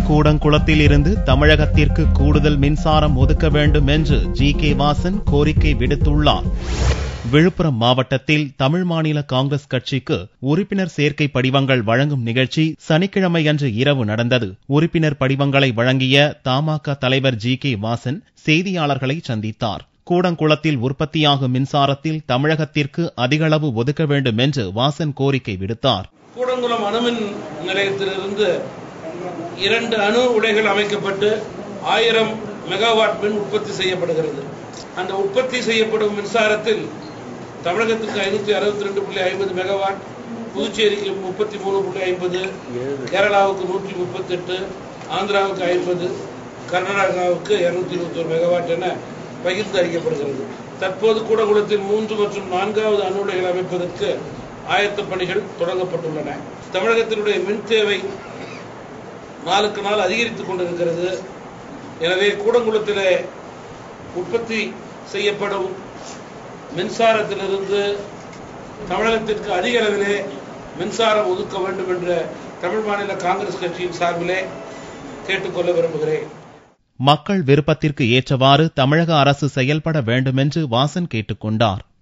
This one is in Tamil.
கூடங்குளத்தில் இருந்து தமிழகத்திற்கு கூடுதல் மின்சாரம் ஒதுக்க வேண்டும் என்று ஜி கே வாசன் கோரிக்கை விடுத்துள்ளார் விழுப்புரம் மாவட்டத்தில் தமிழ் மாநில காங்கிரஸ் கட்சிக்கு உறுப்பினர் சேர்க்கை படிவங்கள் வழங்கும் நிகழ்ச்சி சனிக்கிழமையன்று இரவு நடந்தது உறுப்பினர் படிவங்களை வழங்கிய தமாக தலைவர் ஜி கே வாசன் செய்தியாளர்களை சந்தித்தார் கூடங்குளத்தில் உற்பத்தியாகும் மின்சாரத்தில் தமிழகத்திற்கு அதிகளவு ஒதுக்க வேண்டும் என்று வாசன் கோரிக்கை விடுத்தார் கூடங்குளம் அணுமின் நிலையத்திலிருந்து இரண்டு அணு உலைகள் அமைக்கப்பட்டு ஆயிரம் மெகாவாட் மின் உற்பத்தி செய்யப்படுகிறது அந்த உற்பத்தி செய்யப்படும் மின்சாரத்தில் தமிழகத்துக்கு ஐநூத்தி அறுபத்தி ரெண்டு புள்ளி ஐம்பது மெகாவாட் புதுச்சேரிக்கு முப்பத்தி மூணு புள்ளி ஐம்பது கேரளாவுக்கு நூற்றி முப்பத்தி எட்டு ஆந்திராவுக்கு ஐம்பது கர்நாடகாவுக்கு இருநூத்தி இருபத்தி ஒரு மெகாவாட் என பகிர்ந்து அளிக்கப்படுகிறது தற்போது கூடங்குளத்தில் மூன்று மற்றும் நான்காவது அணு உலைகள் அமைப்பதற்கு ஆயத்த பணிகள் தொடங்கப்பட்டுள்ளன தமிழகத்தினுடைய மின் தேவை நாளுக்கு நாள் அதிகரித்துக் கொண்டிருக்கிறது எனவே கூடங்குளத்திலே உற்பத்தி செய்யப்படும் மின்சாரத்திலிருந்து தமிழகத்திற்கு அதிக அளவிலே மின்சாரம் ஒதுக்க வேண்டும் என்ற தமிழ் மாநில காங்கிரஸ் கட்சியின் சார்பிலே கேட்டுக்கொள்ள விரும்புகிறேன் மக்கள் விருப்பத்திற்கு ஏற்றவாறு தமிழக அரசு செயல்பட வேண்டுமென்று வாசன் கேட்டுக்கொண்டார்